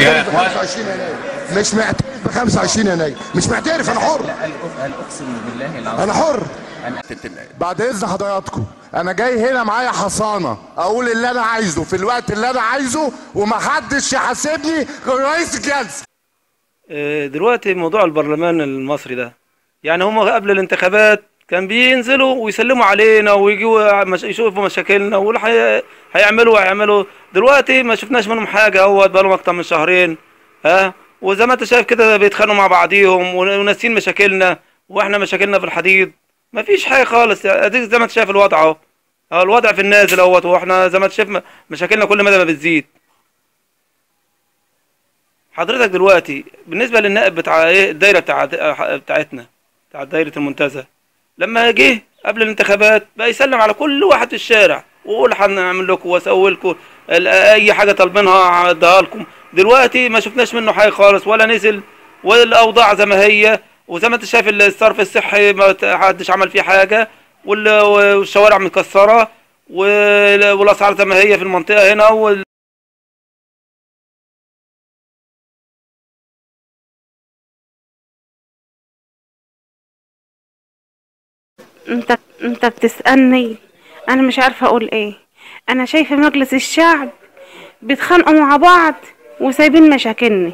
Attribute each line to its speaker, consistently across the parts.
Speaker 1: معترف ب 25 يناير مش معترف ب 25 يناير مش معترف انا حر
Speaker 2: هل اقسم بالله العظيم
Speaker 1: انا حر
Speaker 2: أن-
Speaker 1: بعد اذن حضراتكم انا جاي هنا معايا حصانه اقول اللي انا عايزه في الوقت اللي انا عايزه ومحدش يحاسبني غير رئيس الجلسه
Speaker 3: آه، دلوقتي موضوع البرلمان المصري ده يعني هم قبل الانتخابات كان بينزلوا ويسلموا علينا ويجوا مش- يشوفوا مشاكلنا واللي هي- هيعملوا هيعملوا دلوقتي ما شفناش منهم حاجه اهوت بقالهم اكتر من شهرين ها وزي ما انت شايف كده بيتخانقوا مع بعضيهم ون- وناسين مشاكلنا واحنا مشاكلنا في الحديد ما فيش حاجه خالص يعني اديك زي ما انت شايف الوضع اهو اهو الوضع في النازل اهوت واحنا زي ما انت شايف م- مشاكلنا كل مدى ما بتزيد حضرتك دلوقتي بالنسبه للنائب بتاع ايه الدايره بتاع بتاعتنا بتاع دايره المنتزه لما جه قبل الانتخابات بقى يسلم على كل واحد في الشارع ويقول هنعمل لكم واسوي لكم ال- اي حاجه طالبينها اديها لكم دلوقتي ما شفناش منه حاجه خالص ولا نزل والاوضاع زي ما هي وزي ما انت شايف الصرف الصحي ما ت- حدش عمل فيه حاجه وال- والشوارع متكسره وال- والاسعار زي ما هي في المنطقه هنا وال
Speaker 4: انت انت بتسألني انا مش عارفة اقول ايه انا شايفة مجلس الشعب بيتخانقوا مع بعض وسايبين مشاكلنا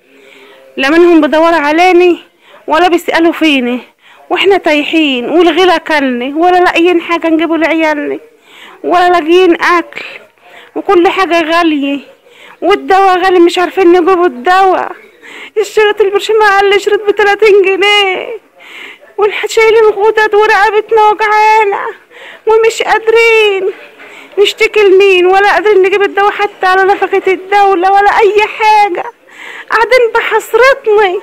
Speaker 4: لا منهم بيدوروا عليني ولا بيسألوا فيني واحنا تايحين والغلا كلني ولا لاقيين حاجة نجيبه لعيالنا ولا لاقيين اكل وكل حاجة غالية والدواء غالي مش عارفين نجيبوا الدواء الشريط البرشيمة اقل شريط بتلاتين جنيه ونحن شايلين غدد ورقبتنا وجعانة ومش قادرين نشتكي لمين ولا قادرين نجيب الدواء حتى على نفقة الدولة ولا أي حاجة قاعدين بحسرتنا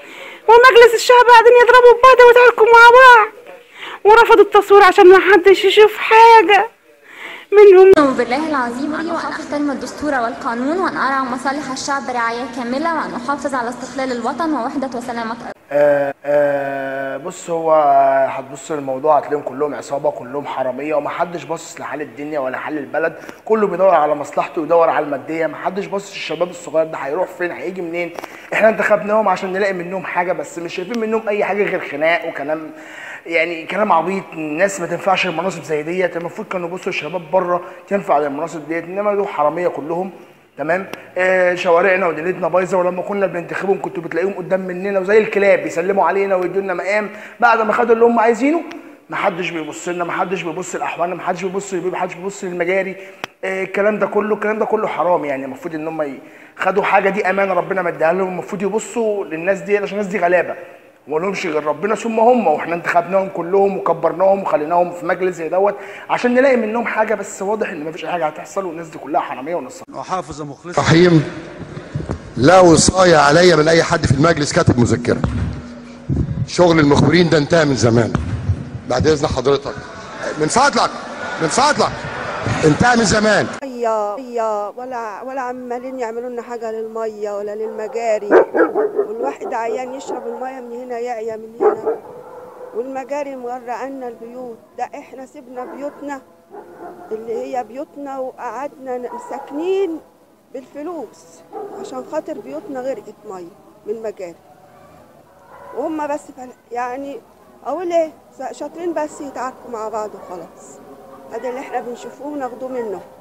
Speaker 4: ومجلس الشعب قاعدين يضربوا ببعض ويتعاركوا مع بعض ورفضوا التصوير عشان ما حدش يشوف حاجة منهم
Speaker 5: أقسم بالله العظيم وأن أحترم الدستور والقانون وأن أرعى مصالح الشعب رعاية كاملة وأن أحافظ على استقلال الوطن ووحدة وسلامة
Speaker 6: آه آه بص هو هتبص للموضوع هتلاقيهم كلهم عصابه كلهم حراميه ومحدش باصص لحال الدنيا ولا حال البلد كله بيدور على مصلحته ويدور على الماديه محدش باصص الشباب الصغير ده هيروح فين هيجي منين احنا انتخبناهم عشان نلاقي منهم حاجه بس مش شايفين منهم اي حاجه غير خناق وكلام يعني كلام عبيط الناس ما تنفعش المناصب زي ديت المفروض كانوا يبصوا الشباب بره تنفع للمناصب ديت انما دول حراميه كلهم تمام آه شوارعنا ودنيتنا بايظه ولما كنا بننتخبهم كنتوا بتلاقيهم قدام مننا وزي الكلاب بيسلموا علينا ويدوا لنا مقام بعد ما خدوا اللي هم عايزينه ما حدش بيبص لنا ما حدش بيبص لاحوالنا ما حدش بيبص للبيب ما حدش بيبص للمجاري آه الكلام ده كله الكلام ده كله حرام يعني المفروض ان هم ي- خدوا حاجه دي امانه ربنا مديها لهم المفروض يبصوا للناس دي عشان الناس دي غلابه وما لهمش غير ربنا ثم هم واحنا انتخبناهم كلهم وكبرناهم وخليناهم في مجلس زي دوت عشان نلاقي منهم حاجه بس واضح ان مفيش اي حاجه هتحصل والناس دي كلها حراميه ونصاب
Speaker 7: وحافظة مخلصة
Speaker 1: رحيم لا وصاية عليا من اي حد في المجلس كاتب مذكرة شغل المخبرين ده انتهى من زمان بعد اذن حضرتك من فضلك من فضلك انتهى من زمان
Speaker 8: ميه ميه ولا ولا عمالين يعملوا لنا حاجه للميه ولا للمجاري والواحد عيان يشرب الميه من هنا يعيا من هنا والمجاري مغرقانا البيوت ده احنا سيبنا بيوتنا اللي هي بيوتنا وقعدنا ساكنين بالفلوس عشان خاطر بيوتنا غرقت ميه من مجاري وهم بس فل... يعني اقول ايه شاطرين بس يتعاركوا مع بعض وخلاص هذا اللي احنا بنشوفوه وناخدوه منه